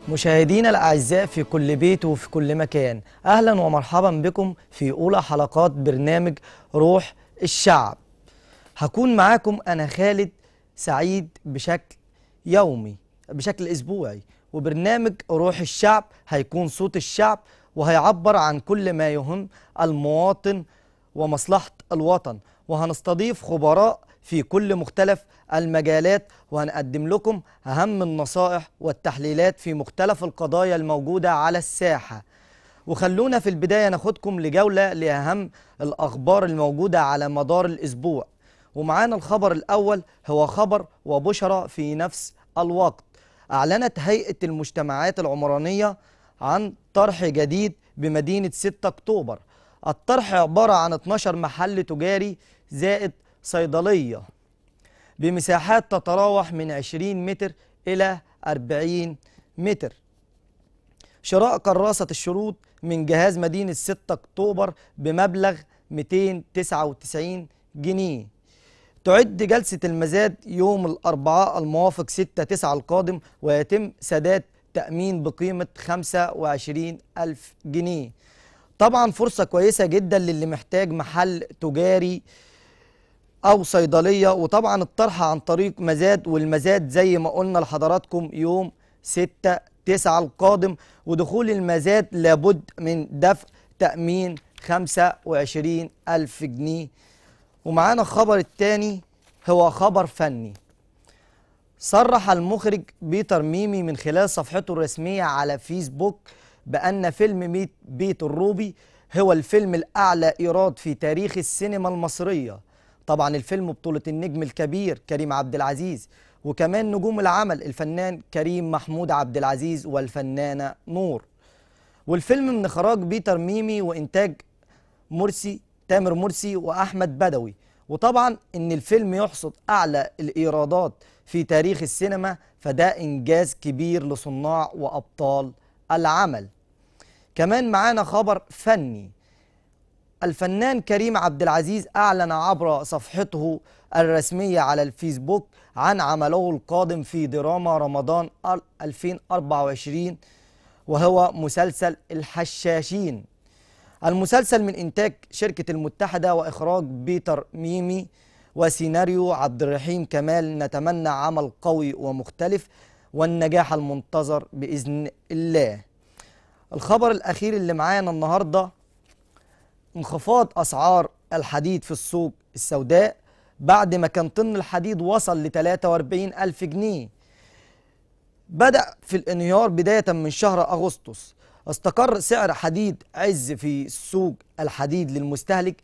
مشاهدينا الأعزاء في كل بيت وفي كل مكان أهلا ومرحبا بكم في أولى حلقات برنامج روح الشعب هكون معاكم أنا خالد سعيد بشكل يومي بشكل أسبوعي وبرنامج روح الشعب هيكون صوت الشعب وهيعبر عن كل ما يهم المواطن ومصلحة الوطن وهنستضيف خبراء في كل مختلف المجالات وهنقدم لكم أهم النصائح والتحليلات في مختلف القضايا الموجودة على الساحة وخلونا في البداية ناخدكم لجولة لأهم الأخبار الموجودة على مدار الأسبوع ومعانا الخبر الأول هو خبر وبشرة في نفس الوقت أعلنت هيئة المجتمعات العمرانية عن طرح جديد بمدينة 6 أكتوبر الطرح عبارة عن 12 محل تجاري زائد صيدلية بمساحات تتراوح من 20 متر إلى 40 متر شراء كراسة الشروط من جهاز مدينة 6 أكتوبر بمبلغ 299 جنيه تعد جلسة المزاد يوم الأربعاء الموافق 6 9 القادم ويتم سداد تأمين بقيمة 25 ألف جنيه طبعا فرصة كويسة جدا للي محتاج محل تجاري أو صيدلية وطبعا الطرح عن طريق مزاد والمزاد زي ما قلنا لحضراتكم يوم 6 9 القادم ودخول المزاد لابد من دفع تأمين 25 ألف جنيه ومعانا الخبر الثاني هو خبر فني صرح المخرج بيتر ميمي من خلال صفحته الرسمية على فيسبوك بأن فيلم ميت بيت الروبي هو الفيلم الأعلى إيراد في تاريخ السينما المصرية طبعا الفيلم بطولة النجم الكبير كريم عبد العزيز وكمان نجوم العمل الفنان كريم محمود عبد العزيز والفنانة نور والفيلم من إخراج بيتر ميمي وإنتاج مرسي تامر مرسي وأحمد بدوي وطبعا إن الفيلم يحصد أعلى الإيرادات في تاريخ السينما فده إنجاز كبير لصناع وأبطال العمل كمان معانا خبر فني الفنان كريم عبد العزيز أعلن عبر صفحته الرسمية على الفيسبوك عن عمله القادم في دراما رمضان 2024 وهو مسلسل الحشاشين المسلسل من إنتاج شركة المتحدة وإخراج بيتر ميمي وسيناريو عبد الرحيم كمال نتمنى عمل قوي ومختلف والنجاح المنتظر بإذن الله الخبر الأخير اللي معانا النهاردة انخفاض أسعار الحديد في السوق السوداء بعد ما كان طن الحديد وصل ل 43 ألف جنيه بدأ في الانهيار بداية من شهر أغسطس استقر سعر حديد عز في سوق الحديد للمستهلك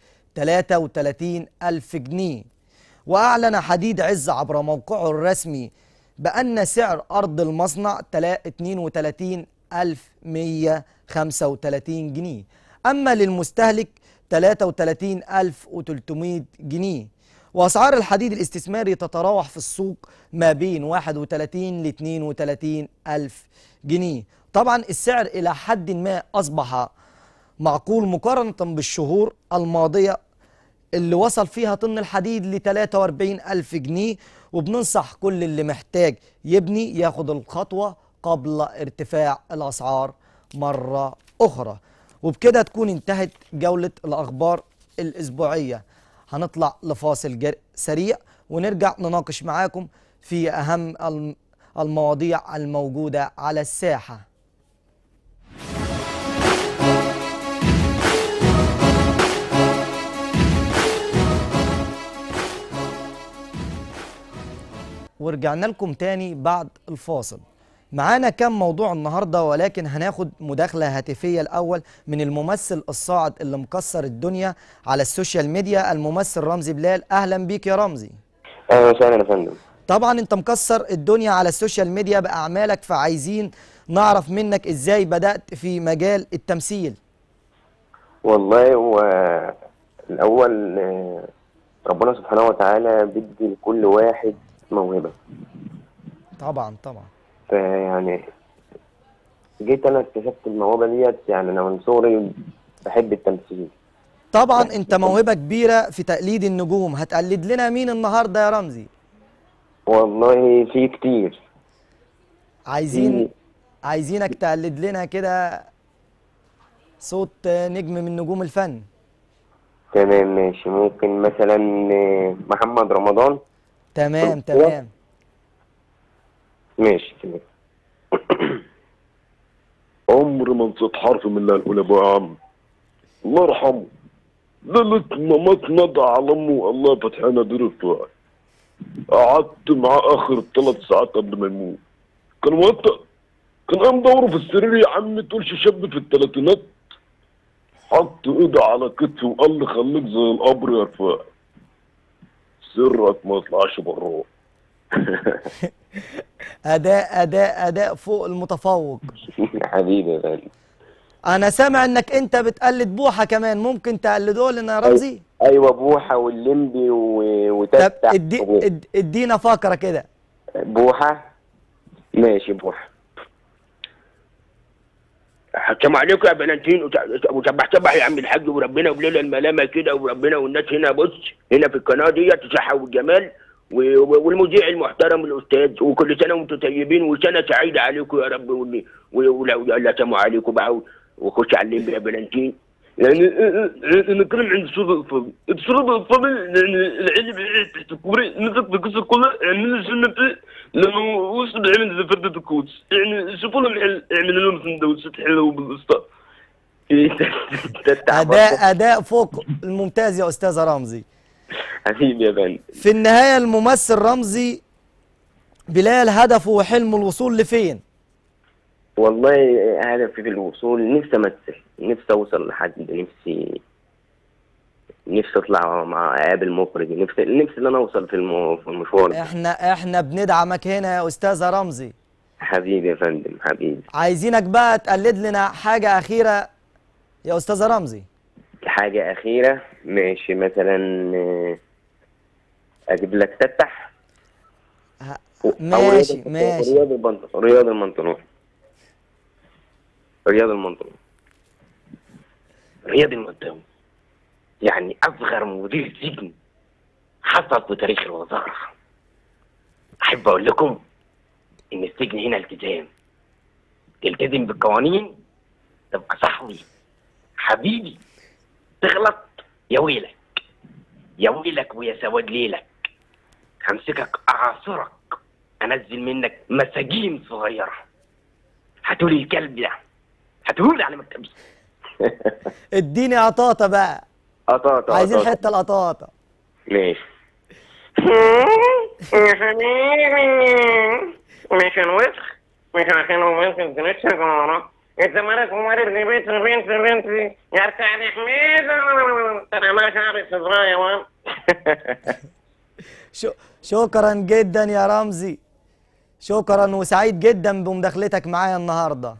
33 ألف جنيه وأعلن حديد عز عبر موقعه الرسمي بأن سعر أرض المصنع 32 ألف 135 جنيه أما للمستهلك 33300 جنيه وأسعار الحديد الاستثماري تتراوح في السوق ما بين 31 ل 32 ألف جنيه طبعا السعر إلى حد ما أصبح معقول مقارنة بالشهور الماضية اللي وصل فيها طن الحديد ل 43 ألف جنيه وبننصح كل اللي محتاج يبني ياخد الخطوة قبل ارتفاع الأسعار مرة أخرى وبكده تكون انتهت جولة الأخبار الأسبوعية هنطلع لفاصل جر... سريع ونرجع نناقش معاكم في أهم الم- المواضيع الموجودة على الساحة ورجعنا لكم تاني بعد الفاصل معانا كم موضوع النهارده ولكن هناخد مداخله هاتفيه الاول من الممثل الصاعد اللي مكسر الدنيا على السوشيال ميديا الممثل رمزي بلال اهلا بيك يا رمزي اهلا وسهلا يا فندم طبعا انت مكسر الدنيا على السوشيال ميديا باعمالك فعايزين نعرف منك ازاي بدات في مجال التمثيل والله هو الاول آه، ربنا سبحانه وتعالى بيدي لكل واحد موهبه طبعا طبعا فيعني جيت انا اكتشفت الموهبه ديت يعني انا من صغري بحب التمثيل طبعا انت موهبه كبيره في تقليد النجوم هتقلد لنا مين النهارده يا رمزي والله في كتير عايزين عايزينك تقلد لنا كده صوت آه، نجم من نجوم الفن تمام ماشي ممكن مثلا آه، محمد رمضان تمام أيوة. تمام ماشي تمام عمر ما نسيت حرف من اللي هنقول ابو عم الله يرحمه ليلة مامات ندى على امه الله فتحنا دير الفؤاد قعدت معاه اخر ثلاث ساعات قبل ما يموت كان وقتها كان قام دوره في السرير يا عم تقولش شاب في الثلاثينات حط ايده على كتفي وقال لي خليك زي القبر يا رفاق سرك ما يطلعش براه اداء اداء اداء فوق المتفوق حبيبي يا غالي انا سامع انك انت بتقلد بوحه كمان ممكن تقلده لنا يا رمزي ايوه بوحه واللمبي و- طب وتفتح ادي و- اد- ادينا فقره كده بوحه ماشي بوحه السلام عليكم يا بلانتين وت- وسبح سبح يا عم الحاج وربنا وليلة الملامة كده وربنا والناس هنا بص هنا في القناة ديت صحة والجمال و- و- والمذيع المحترم الأستاذ وكل سنة وأنتم طيبين وسنة سعيدة عليكم يا رب وال- و- ولو لا سلام عليكم بقى وخش على الليل يا بلانتين يعني نتكلم عن السورة الفضل السورة الفضل يعني العلم تحت الكوري نزلت بقصة كلها يعني من السنة لأنه وصل عمل زي فردة الكوتس يعني شوفوا لهم حل يعمل لهم سندوتشات حلوة بالقسطة اداء اداء فوق الممتاز يا استاذ رمزي حبيبي يا بني في النهايه الممثل رمزي بلال هدفه وحلمه الوصول لفين والله هدفي في الوصول نفسي امثل نفسي اوصل لحد نفسي نفسي اطلع مع اقابل مخرج نفسي نفسي ان انا اوصل في الم... في المشوار ده احنا احنا بندعمك هنا يا استاذ رمزي حبيبي يا فندم حبيبي عايزينك بقى تقلد لنا حاجه اخيره يا استاذ رمزي حاجة أخيرة ماشي مثلا آه، أجيب لك تفتح ه- أو ماشي رياض- ماشي رياض البنطلون رياض المنطلون رياض المنطلون رياض المنطقة يعني أصغر مدير سجن حصل في تاريخ الوزارة أحب أقول لكم إن السجن هنا التزام تلتزم بالقوانين تبقى صاحبي حبيبي تغلط يا ويلك يا ويلك ويا سواد ليلك همسكك أعاصرك أنزل منك مساجين صغيرة هاتولي الكلب ده هاتولي على مكتبي اديني قطاطه بقى قطاطة عايزين قطاطة. حته القطاطه ماشي يا حبيبي مش الوسخ مش عشان الوسخ لسه جوه انت مالك ومالك في بيت بنت بنتي يا ارتاح حميد ترى ما شعري صدرايا وان شو شكرا جدا يا رمزي شكرا وسعيد جدا بمداخلتك معايا النهارده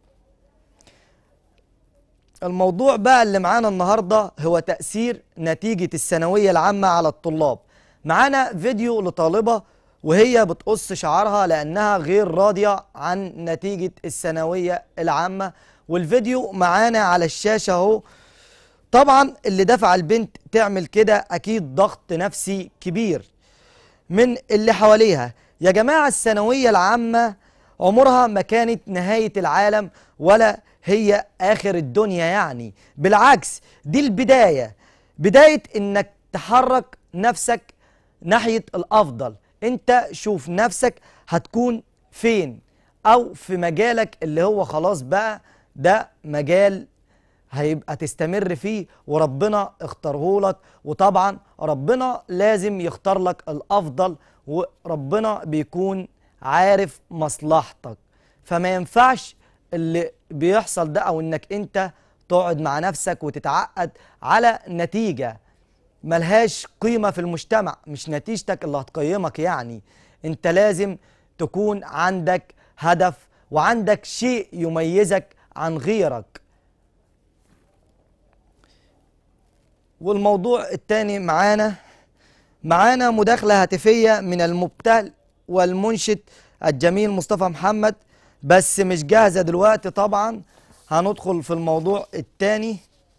الموضوع بقى اللي معانا النهارده هو تأثير نتيجة الثانوية العامة على الطلاب معانا فيديو لطالبة وهي بتقص شعرها لأنها غير راضية عن نتيجة الثانوية العامة والفيديو معانا على الشاشة اهو طبعا اللي دفع البنت تعمل كده أكيد ضغط نفسي كبير من اللي حواليها يا جماعة الثانوية العامة عمرها ما كانت نهاية العالم ولا هي آخر الدنيا يعني بالعكس دي البداية بداية إنك تحرك نفسك ناحية الأفضل أنت شوف نفسك هتكون فين أو في مجالك اللي هو خلاص بقى ده مجال هيبقى تستمر فيه وربنا اختاره لك وطبعا ربنا لازم يختار لك الافضل وربنا بيكون عارف مصلحتك فما ينفعش اللي بيحصل ده او انك انت تقعد مع نفسك وتتعقد على نتيجة ملهاش قيمة في المجتمع مش نتيجتك اللي هتقيمك يعني انت لازم تكون عندك هدف وعندك شيء يميزك عن غيرك والموضوع التاني معانا معانا مداخلة هاتفية من المبتهل والمنشد الجميل مصطفى محمد بس مش جاهزة دلوقتي طبعا هندخل في الموضوع التاني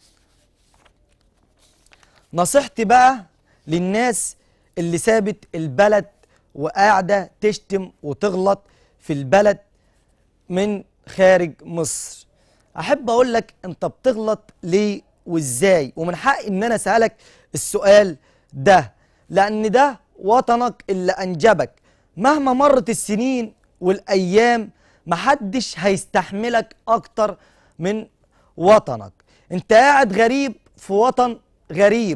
نصيحتي بقى للناس اللي سابت البلد وقاعدة تشتم وتغلط في البلد من خارج مصر احب اقول لك انت بتغلط ليه وازاي ومن حقي ان انا اسالك السؤال ده لان ده وطنك اللي انجبك مهما مرت السنين والايام محدش هيستحملك اكتر من وطنك انت قاعد غريب في وطن غريب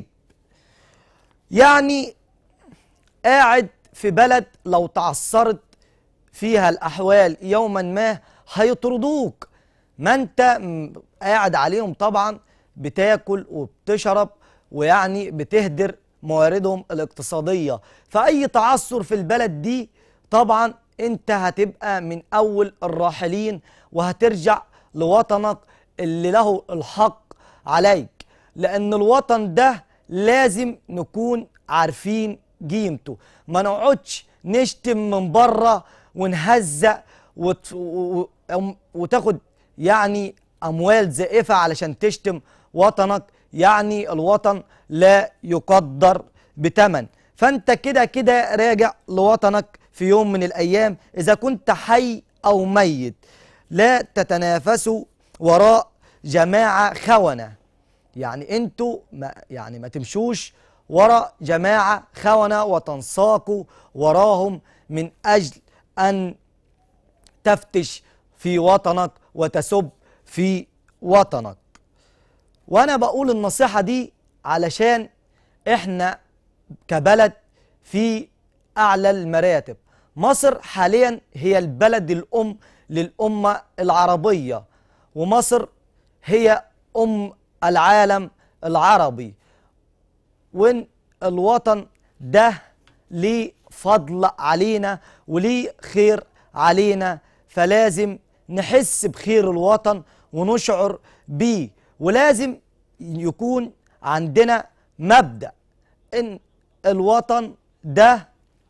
يعني قاعد في بلد لو تعثرت فيها الأحوال يوما ما هيطردوك ما انت م- قاعد عليهم طبعا بتاكل وبتشرب ويعني بتهدر مواردهم الاقتصادية فأي تعثر في البلد دي طبعا انت هتبقى من أول الراحلين وهترجع لوطنك اللي له الحق عليك لأن الوطن ده لازم نكون عارفين قيمته ما نقعدش نشتم من بره ونهزق وت... و... و... أم- وتاخد يعني اموال زائفه علشان تشتم وطنك يعني الوطن لا يقدر بتمن فانت كده كده راجع لوطنك في يوم من الايام اذا كنت حي او ميت لا تتنافسوا وراء جماعه خونه يعني انتوا ما يعني ما تمشوش ورا جماعة خونة وتنساقوا وراهم من أجل أن تفتش في وطنك وتسب في وطنك وأنا بقول النصيحة دي علشان إحنا كبلد في أعلى المراتب مصر حاليا هي البلد الأم للأمة العربية ومصر هي أم العالم العربي وإن الوطن ده ليه فضل علينا وليه خير علينا فلازم نحس بخير الوطن ونشعر بيه ولازم يكون عندنا مبدأ إن الوطن ده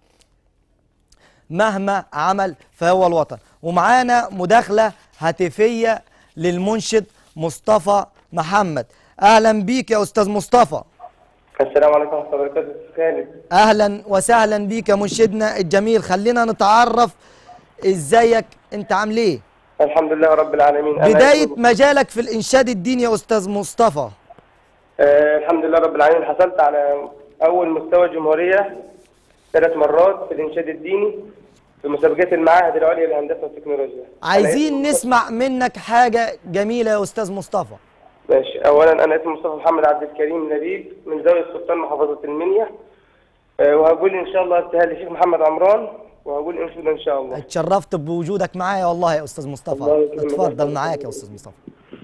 مهما عمل فهو الوطن ومعانا مداخلة هاتفية للمنشد مصطفى محمد أهلا بيك يا أستاذ مصطفى السلام عليكم ورحمة الله وبركاته أستاذ خالد اهلا وسهلا بيك يا منشدنا الجميل خلينا نتعرف ازيك انت عامل ايه الحمد لله رب العالمين أنا بدايه اسمي- مجالك في الانشاد الديني يا استاذ مصطفى آه الحمد لله رب العالمين حصلت على أول مستوى جمهورية ثلاث مرات في الإنشاد الديني في مسابقات المعاهد العليا للهندسة والتكنولوجيا أنا عايزين اسمي- نسمع منك حاجه جميله يا استاذ مصطفى ماشي أولا أنا اسمي مصطفى محمد عبد الكريم نبيل من زاوية السلطان محافظة المنيا آه وهقول إن شاء الله ابتهال للشيخ محمد عمران وهقول أنشودة إن شاء الله اتشرفت بوجودك معايا والله يا استاذ الله مصطفى يكرمك. اتفضل معاك يا استاذ مصطفى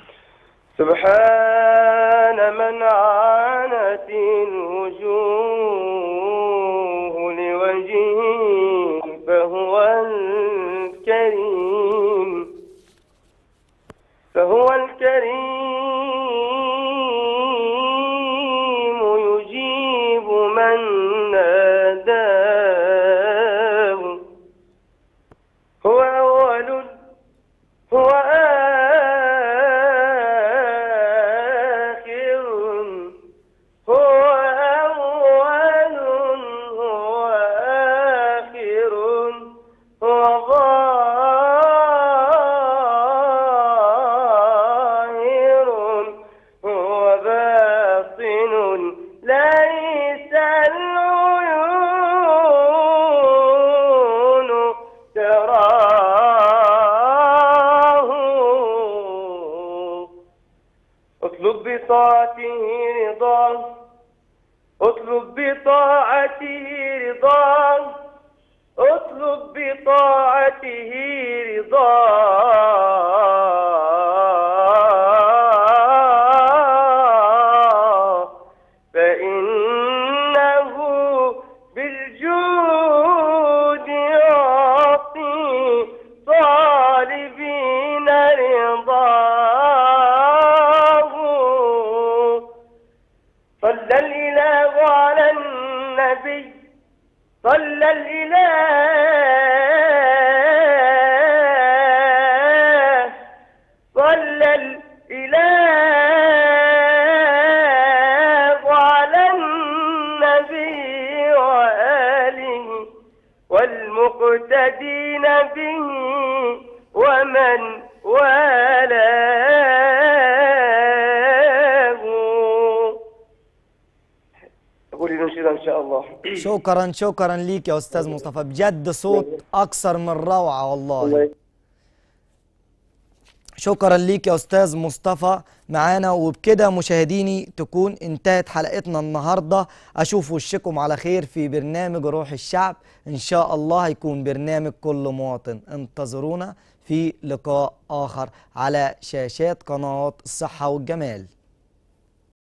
سبحان من عانت الوجوه لوجهه فهو الكريم فهو الكريم يجيب من ناداه هو أول هو آخر هو أول هو آخر هو ظاهر هو باطن ليس العيون تراه اطلب بطاعته رضاه اطلب بطاعته رضاه اطلب بطاعته رضاه فإنه بالجود يعطي طالبين رضاه صلى الإله على النبي صلى الإله صلى الإله على النبي وآله والمقتدين به ومن ولا أقول الأنشودة إن شاء الله شكرا شكرا ليك يا استاذ مصطفى بجد صوت اكثر من روعه والله الله شكرا ليك يا استاذ مصطفى معانا وبكده مشاهديني تكون انتهت حلقتنا النهارده اشوف وشكم على خير في برنامج روح الشعب ان شاء الله هيكون برنامج كل مواطن انتظرونا في لقاء اخر على شاشات قناه الصحه والجمال